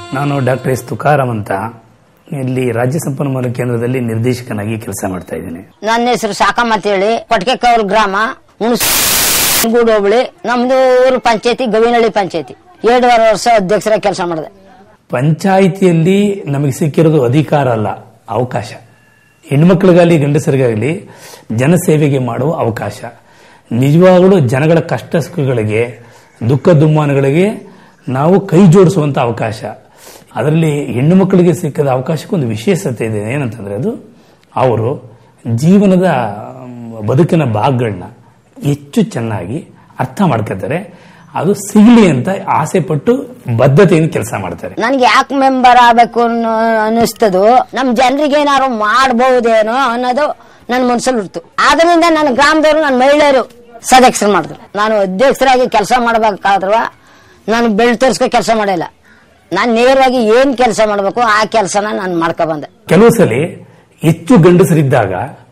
ನಾನು doctor S Tukaram ಅಂತ ಇಲ್ಲಿ ರಾಜ್ಯ ಸಂಪನ್ಮೂಲ ಕೇಂದ್ರದಲ್ಲಿ ನಿರ್ದೇಶಕನಾಗಿ ಕೆಲಸ ಮಾಡ್ತಾ ಇದ್ದೀನಿ ನನ್ನ ಹೆಸರು ಸಾಕಮ್ಮ ಅಂತೇಳಿ ಕೊಟ್ಕೆಕೌಲ್ ಗ್ರಾಮ ಹುಣಸೂರು ಹೋಬಳಿ ನಮ್ದು ಊರು ಪಂಚಾಯತಿ ಗವಿನಹಳ್ಳಿ ಪಂಚಾಯತಿ ಎರಡೂವರೆ ವರ್ಷ ಅಧ್ಯಕ್ಷರಾಗಿ ಕೆಲಸ ಮಾಡಿದೆ ಪಂಚಾಯಿತಿಯಲ್ಲಿ ನಮಗೆ ಸಿಕ್ಕಿರೋದು ಅಧಿಕಾರ ಅಲ್ಲ ಅವಕಾಶ ಹೆಣ್ಮಕ್ಳಿಗಾಗಲಿ ಗಂಡಸರಿಗಾಗಲಿ ಜನಸೇವೆಗೆ ಮಾಡುವ ಅವಕಾಶ ನಿಜವಾಗಲೂ ಜನಗಳ ಕಷ್ಟ ಸುಖಗಳಿಗೆ ದುಃಖ ದುಮ್ಮಾನಗಳಿಗೆ ನಾವು ಕೈ ಜೋಡಿಸುವಂತ ಅವಕಾಶ ಅದರಲ್ಲಿ ಹೆಣ್ಣು ಮಕ್ಕಳಿಗೆ ಸಿಕ್ಕದ ಅವಕಾಶಕ್ಕೊಂದು ವಿಶೇಷತೆ ಇದೆ ಏನಂತಂದ್ರೆ ಅದು ಅವರು ಜೀವನದ ಮ್, ಬದುಕಿನ ಭಾಗಗಳನ್ನ ಹೆಚ್ಚು ಚೆನ್ನಾಗಿ ಅರ್ಥ ಮಾಡ್ಕೊತಾರೆ ಅದು ಸಿಗಲಿ ಅಂತ ಆಸೆ ಪಟ್ಟು ಬದ್ಧತೆಯಿಂದ ಕೆಲಸ ಮಾಡ್ತಾರೆ ನನ್ಗೆ ಯಾಕೆ ಮೆಂಬರ್ ಆಗ್ಬೇಕು ಅನ್ನೋ ಅನಿಸ್ತದು ನಮ್ ಜನರಿಗೆ ಏನಾದ್ರು ಮಾಡಬಹುದೇನೋ ಅನ್ನೋದು ನನ್ನ ಮನಸ್ಸಲ್ಲಿ ಇರ್ತು ಆದ್ರಿಂದ ನನ್ನ ಗ್ರಾಮದವರು ನನ್ನ ಮಹಿಳೆಯರು ಸದಸ್ಯರು ಮಾಡಿದ್ರು ನಾನು ಅಧ್ಯಕ್ಷರಾಗಿ ಕೆಲಸ ಮಾಡಬೇಕಾದ್ರೂ ನಾನು ಬೆಳ್ ತೋರಿಸ್ಕೊ ಕೆಲಸ ಮಾಡಿಲ್ಲ ನಾನು ನೇರವಾಗಿ ಏನ್ ಕೆಲಸ ಮಾಡಬೇಕು ಆ ಕೆಲಸನ ನಾನು ಮಾಡ್ಕೊ ಬಂದೆ ಕೆಲವು ಸಲ ಹೆಚ್ಚು ಗಂಡಸರಿದ್ದಾಗ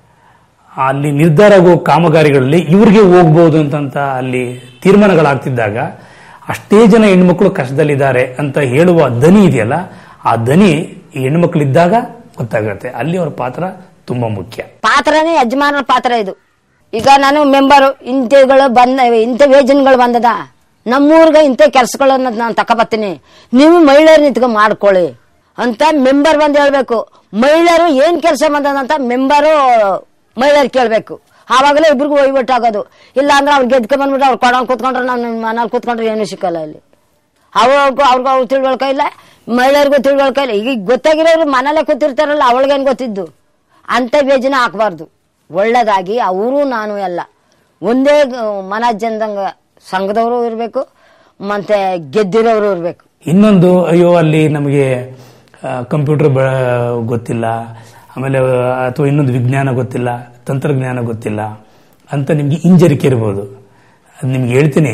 ಅಲ್ಲಿ ನಿರ್ಧಾರ ಆಗೋ ಕಾಮಗಾರಿಗಳಲ್ಲಿ ಇವ್ರಿಗೆ ಹೋಗ್ಬೋದು ಅಂತಂತ ಅಲ್ಲಿ ತೀರ್ಮಾನಗಳಾಗ್ತಿದ್ದಾಗ ಅಷ್ಟೇ ಜನ ಹೆಣ್ಮಕ್ಳು ಕಷ್ಟದಲ್ಲಿದ್ದಾರೆ ಅಂತ ಹೇಳುವ ದನಿ ಇದೆಯಲ್ಲ ಆ ದನಿ ಈ ಹೆಣ್ಮಕ್ಳಿದ್ದಾಗ ಗೊತ್ತಾಗುತ್ತೆ ಅಲ್ಲಿ ಅವ್ರ ಪಾತ್ರ ತುಂಬಾ ಮುಖ್ಯ ಪಾತ್ರನೇ ಯಜಮಾನರ ಪಾತ್ರ ಇದು ಈಗ ನಾನು ಮೆಂಬರು ಇಂಥಗಳು ಬಂದ ಇಂಥ ಯೋಜನೆಗಳು ಬಂದದ ನಮ್ಮೂರ್ಗೆ ಇಂಥ ಕೆಲಸಗಳನ್ನ ನಾನು ತಕೊಬತ್ತೀನಿ ನೀವು ಮಹಿಳೆಯರು ನಿಂತ್ಕೊಂಡು ಮಾಡ್ಕೊಳ್ಳಿ ಅಂತ ಮೆಂಬರ್ ಬಂದು ಹೇಳ್ಬೇಕು ಮಹಿಳೆಯರು ಏನ್ ಕೆಲಸ ಬಂದದಂತ ಮೆಂಬರು ಮಹಿಳೆಯರು ಕೇಳ್ಬೇಕು ಆವಾಗಲೇ ಇಬ್ರಿಗೂ ವಹಿವಾಟು ಆಗೋದು ಇಲ್ಲ ಅಂದ್ರೆ ಅವ್ರು ಗೆದ್ಕೊಂಡ್ ಬಂದ್ಬಿಟ್ಟು ಅವ್ರು ಕೊಡೋನ್ ಕೂತ್ಕೊಂಡ್ರೆ ನಮ್ಮ ಮನೇಲಿ ಕೂತ್ಕೊಂಡ್ರೆ ಏನು ಸಿಕ್ಕಲ್ಲ ಇಲ್ಲಿ ಅವ್ರಿಗೂ ಅವ್ರಿಗೂ ಅವ್ರು ತಿಳ್ಕೊಳ್ಕ ಇಲ್ಲ ಮಹಿಳೆಯರಿಗೂ ತಿಳ್ಕೊಳ್ಕ ಇಲ್ಲ ಈಗ ಗೊತ್ತಾಗಿರೋರು ಮನೇಲೆ ಕೂತಿರ್ತಾರಲ್ಲ ಅವಳಿಗೇನು ಗೊತ್ತಿದ್ದು ಅಂತ ಯೋಜನೆ ಹಾಕಬಾರ್ದು ಒಳ್ಳೇದಾಗಿ ಅವರು ನಾನು ಎಲ್ಲ ಒಂದೇ ಗ- ಮನ ಜನದಂಗ ಸಂಘದವರು ಇರಬೇಕು ಮತ್ತೆ ಗೆದ್ದಿರೋರು ಇರಬೇಕು ಇನ್ನೊಂದು ಅಯ್ಯೋ ಅಲ್ಲಿ ನಮಗೆ ಕಂಪ್ಯೂಟರ್ ಗೊತ್ತಿಲ್ಲ ಆಮೇಲೆ ಅಥವಾ ಇನ್ನೊಂದು ವಿಜ್ಞಾನ ಗೊತ್ತಿಲ್ಲ ತಂತ್ರಜ್ಞಾನ ಗೊತ್ತಿಲ್ಲ ಅಂತ ನಿಮ್ಗೆ ಹಿಂಜರಿಕೆ ಇರ್ಬೋದು ಅದು ನಿಮ್ಗೆ ಹೇಳ್ತೀನಿ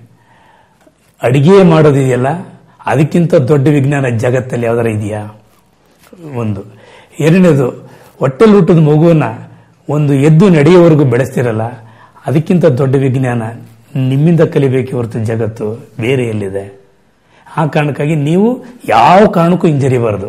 ಅಡಿಗೆ ಮಾಡೋದಿದೆಯಲ್ಲ ಅದಕ್ಕಿಂತ ದೊಡ್ಡ ವಿಜ್ಞಾನ ಜಗತ್ತಲ್ಲಿ ಯಾವ್ದಾರ ಇದೆಯಾ ಒಂದು ಎರಡನೇದು ಹೊಟ್ಟೆಲ್ ಹುಟ್ಟಿದ ಮಗುವನ್ನ ಒಂದು ಎದ್ದು ನಡೆಯುವವರೆಗೂ ಬೆಳೆಸ್ತಿರಲ್ಲ ಅದಕ್ಕಿಂತ ದೊಡ್ಡ ವಿಜ್ಞಾನ ನಿಮ್ಮಿಂದ ಕಲಿಬೇಕೆ ಹೊರತು ಜಗತ್ತು ಬೇರೆ ಎಲ್ಲಿದೆ ಆ ಕಾರಣಕ್ಕಾಗಿ ನೀವು ಯಾವ ಕಾರಣಕ್ಕೂ ಹಿಂಜರಿಬಾರದು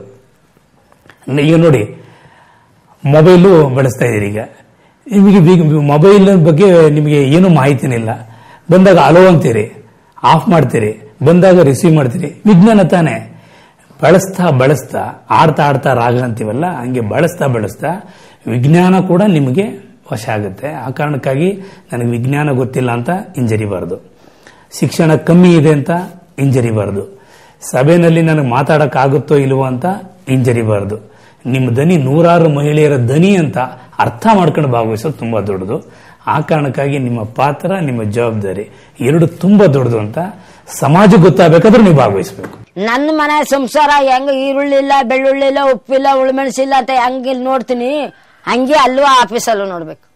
ಈಗ ನೋಡಿ ಮೊಬೈಲು ಬಳಸ್ತಾ ಇದ್ದೀರಿ ಈಗ ನಿಮಗೆ ಬಿ- ಮೊಬೈಲ್ ಬಗ್ಗೆ ನಿಮಗೆ ಏನು ಮಾಹಿತಿನೇ ಇಲ್ಲ ಬಂದಾಗ ಅಲೋ ಅಂತೀರಿ ಆಫ್ ಮಾಡ್ತೀರಿ ಬಂದಾಗ ರಿಸೀವ್ ಮಾಡ್ತೀರಿ ವಿಜ್ಞಾನ ತಾನೇ ಬಳಸ್ತಾ ಬಳಸ್ತಾ ಆಡ್ತಾ ಆಡ್ತಾ ರಾಗ ಅಂತೀವಲ್ಲ ಹಂಗೆ ಬಳಸ್ತಾ ಬಳಸ್ತಾ ವಿಜ್ಞಾನ ಕೂಡ ನಿಮಗೆ ವಶ ಆಗುತ್ತೆ ಆ ಕಾರಣಕ್ಕಾಗಿ ನನಗೆ ವಿಜ್ಞಾನ ಗೊತ್ತಿಲ್ಲ ಅಂತ ಹಿಂಜರಿಬಾರದು ಶಿಕ್ಷಣ ಕಮ್ಮಿ ಇದೆ ಅಂತ ಹಿಂಜರಿಬಾರದು ಸಭೆಯಲ್ಲಿ ನನಗೆ ಮಾತಾಡಕ್ಕಾಗುತ್ತೋ ಇಲ್ವೋ ಅಂತ ಹಿಂಜರಿಬಾರದು ನಿಮ್ಮ ದನಿ ನೂರಾರು ಮಹಿಳೆಯರ ದನಿ ಅಂತ ಅರ್ಥ ಮಾಡ್ಕೊಂಡು ಭಾಗವಹಿಸೋದು ತುಂಬಾ ದೊಡ್ಡದು ಆ ಕಾರಣಕ್ಕಾಗಿ ನಿಮ್ಮ ಪಾತ್ರ ನಿಮ್ಮ ಜವಾಬ್ದಾರಿ ಎರಡು ತುಂಬಾ ದೊಡ್ಡದು ಅಂತ ಸಮಾಜ ಗೊತ್ತಾಗಬೇಕಾದ್ರೆ ನೀವು ಭಾಗವಹಿಸಬೇಕು ನನ್ನ ಮನೆ ಸಂಸಾರ ಹೆಂಗ ಈರುಳ್ಳಿ ಇಲ್ಲ ಬೆಳ್ಳುಳ್ಳಿ ಇಲ್ಲ ಉಪ್ಪಿಲ್ಲ ಉಳ್ಮೆಣಸಿಲ್ಲ ಅಂತ ಹೆಂಗ್ ಇಲ್ಲಿ ನೋಡ್ತೀನಿ ಹಂಗೆ ಅಲ್ಲೂ ಆಫೀಸಲ್ಲೂ ನೋಡ್ಬೇಕು